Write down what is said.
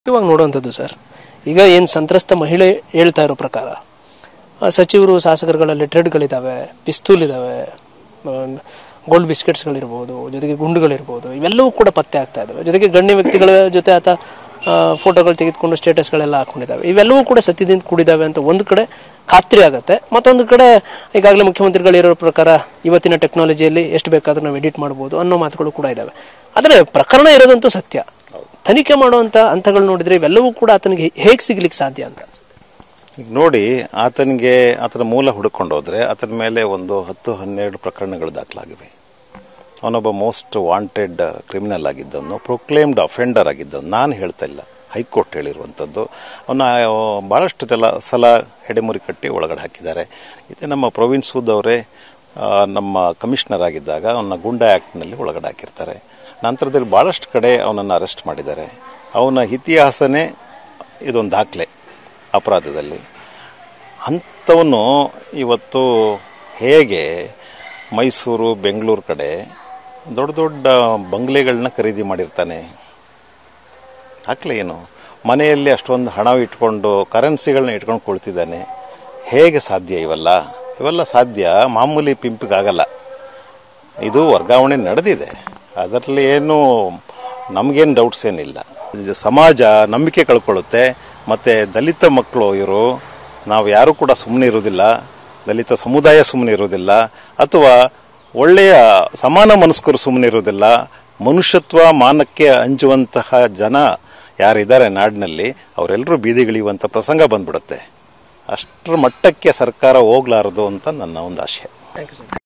ಇವಾಗ ನೋಡುವಂಥದ್ದು ಸರ್ ಈಗ ಏನು ಸಂತ್ರಸ್ತ ಮಹಿಳೆ ಹೇಳ್ತಾ ಇರೋ ಪ್ರಕಾರ ಆ, ಸಚಿವರು ಶಾಸಕರುಗಳ ಲೆಟರ್ಗಳಿದ್ದಾವೆ ಪಿಸ್ತೂಲ್ ಇದ್ದಾವೆ ಗೋಲ್ಡ್ ಬಿಸ್ಕೆಟ್ಸ್ಗಳಿರ್ಬೋದು ಜೊತೆಗೆ ಗುಂಡುಗಳಿರ್ಬೋದು ಇವೆಲ್ಲವೂ ಕೂಡ ಪತ್ತೆ ಆಗ್ತಾ ಇದ್ದಾವೆ ಜೊತೆಗೆ ಗಣ್ಯ ವ್ಯಕ್ತಿಗಳ ಜೊತೆ ಆತ ಆ, ಫೋಟೋಗಳು ತೆಗೆದುಕೊಂಡು ಸ್ಟೇಟಸ್ಗಳೆಲ್ಲ ಹಾಕೊಂಡಿದ್ದಾವೆ ಇವೆಲ್ಲವೂ ಕೂಡ ಸತ್ಯದಿಂದ ಕೂಡಿದ್ದಾವೆ ಅಂತ ಒಂದು ಕಡೆ ಖಾತ್ರಿ ಆಗುತ್ತೆ ಮತ್ತೊಂದು ಕಡೆ ಈಗಾಗಲೇ ಮುಖ್ಯಮಂತ್ರಿಗಳು ಇರೋ ಪ್ರಕಾರ ಇವತ್ತಿನ ಟೆಕ್ನಾಲಜಿಯಲ್ಲಿ ಎಷ್ಟು ಬೇಕಾದ್ರೂ ನಾವು ಎಡಿಟ್ ಮಾಡ್ಬೋದು ಅನ್ನೋ ಮಾತುಗಳು ಕೂಡ ಇದ್ದಾವೆ ಆದರೆ ಪ್ರಕರಣ ಇರೋದಂತೂ ಸತ್ಯ ತನಿಖೆ ಮಾಡುವಂತ ಹಂತಗಳು ನೋಡಿದ್ರೆ ಇವೆಲ್ಲವೂ ಕೂಡ ಆತನಿಗೆ ಹೇಗೆ ಸಿಗ್ಲಿಕ್ಕೆ ಸಾಧ್ಯ ಅಂತ ಈಗ ನೋಡಿ ಆತನಿಗೆ ಆತನ ಮೂಲ ಹುಡುಕೊಂಡು ಹೋದ್ರೆ ಆತನ ಮೇಲೆ ಒಂದು ಹತ್ತು ಹನ್ನೆರಡು ಪ್ರಕರಣಗಳು ದಾಖಲಾಗಿವೆ ಅವನೊಬ್ಬ ಮೋಸ್ಟ್ ವಾಂಟೆಡ್ ಕ್ರಿಮಿನಲ್ ಆಗಿದ್ದವನು ಪ್ರೊಕ್ಲೇಮ್ಡ್ ಅಫೆಂಡರ್ ಆಗಿದ್ದವನು ನಾನು ಹೇಳ್ತಾ ಇಲ್ಲ ಹೈಕೋರ್ಟ್ ಹೇಳಿರುವಂಥದ್ದು ಅವನ್ನ ಭಾಳಷ್ಟು ಸಲ ಸಲ ಹೆಡೆಮುರಿ ಕಟ್ಟಿ ಒಳಗಡೆ ಹಾಕಿದ್ದಾರೆ ಇದು ನಮ್ಮ ಪ್ರವೀಣ್ ಸೂದ್ ಅವರೇ ಆ, ನಮ್ಮ ಕಮಿಷನರ್ ಆಗಿದ್ದಾಗ ಅವನ್ನ ಗುಂಡಾ ಆ್ಯಕ್ಟ್ನಲ್ಲಿ ಒಳಗಡೆ ಹಾಕಿರ್ತಾರೆ ನಂತರದಲ್ಲಿ ಭಾಳಷ್ಟು ಕಡೆ ಅವನನ್ನು ಅರೆಸ್ಟ್ ಮಾಡಿದ್ದಾರೆ ಅವನ ಇತಿಹಾಸನೇ ಇದೊಂದು ದಾಖಲೆ ಅಪರಾಧದಲ್ಲಿ ಅಂಥವನು ಇವತ್ತು ಹೇಗೆ ಮೈಸೂರು ಬೆಂಗಳೂರು ಕಡೆ ದೊಡ್ಡ ದೊಡ್ಡ ಬಂಗ್ಲೆಗಳನ್ನ ಖರೀದಿ ಮಾಡಿರ್ತಾನೆ ದಾಖಲೆ ಏನು ಮನೆಯಲ್ಲಿ ಅಷ್ಟೊಂದು ಹಣ ಇಟ್ಕೊಂಡು ಕರೆನ್ಸಿಗಳನ್ನ ಇಟ್ಕೊಂಡು ಕೊಳ್ತಿದ್ದಾನೆ ಹೇಗೆ ಸಾಧ್ಯ ಇವೆಲ್ಲ ಇವೆಲ್ಲ ಸಾಧ್ಯ ಮಾಮೂಲಿ ಪಿಂಪಿಗಾಗಲ್ಲ ಇದು ವರ್ಗಾವಣೆ ನಡೆದಿದೆ ಅದರಲ್ಲಿ ಏನು ನಮಗೇನು ಡೌಟ್ಸ್ ಏನಿಲ್ಲ ಇದು ಸಮಾಜ ನಂಬಿಕೆ ಕಳ್ಕೊಳ್ಳುತ್ತೆ ಮತ್ತೆ ದಲಿತ ಮಕ್ಕಳು ಇವರು ನಾವು ಯಾರು ಕೂಡ ಸುಮ್ಮನೆ ಇರೋದಿಲ್ಲ ದಲಿತ ಸಮುದಾಯ ಸುಮ್ಮನೆ ಇರೋದಿಲ್ಲ ಅಥವಾ ಒಳ್ಳೆಯ ಸಮಾನ ಮನಸ್ಕರು ಸುಮ್ಮನೆ ಇರೋದಿಲ್ಲ ಮನುಷ್ಯತ್ವ ಮಾನಕ್ಕೆ ಅಂಜುವಂತಹ ಜನ ಯಾರಿದ್ದಾರೆ ನಾಡಿನಲ್ಲಿ ಅವರೆಲ್ಲರೂ ಬೀದಿಗಿಳಿಯುವಂಥ ಪ್ರಸಂಗ ಬಂದ್ಬಿಡುತ್ತೆ ಅಷ್ಟರ ಮಟ್ಟಕ್ಕೆ ಸರ್ಕಾರ ಹೋಗ್ಲಾರದು ಅಂತ ನನ್ನ ಒಂದು ಆಶೆ ಥ್ಯಾಂಕ್ ಯು ಸರ್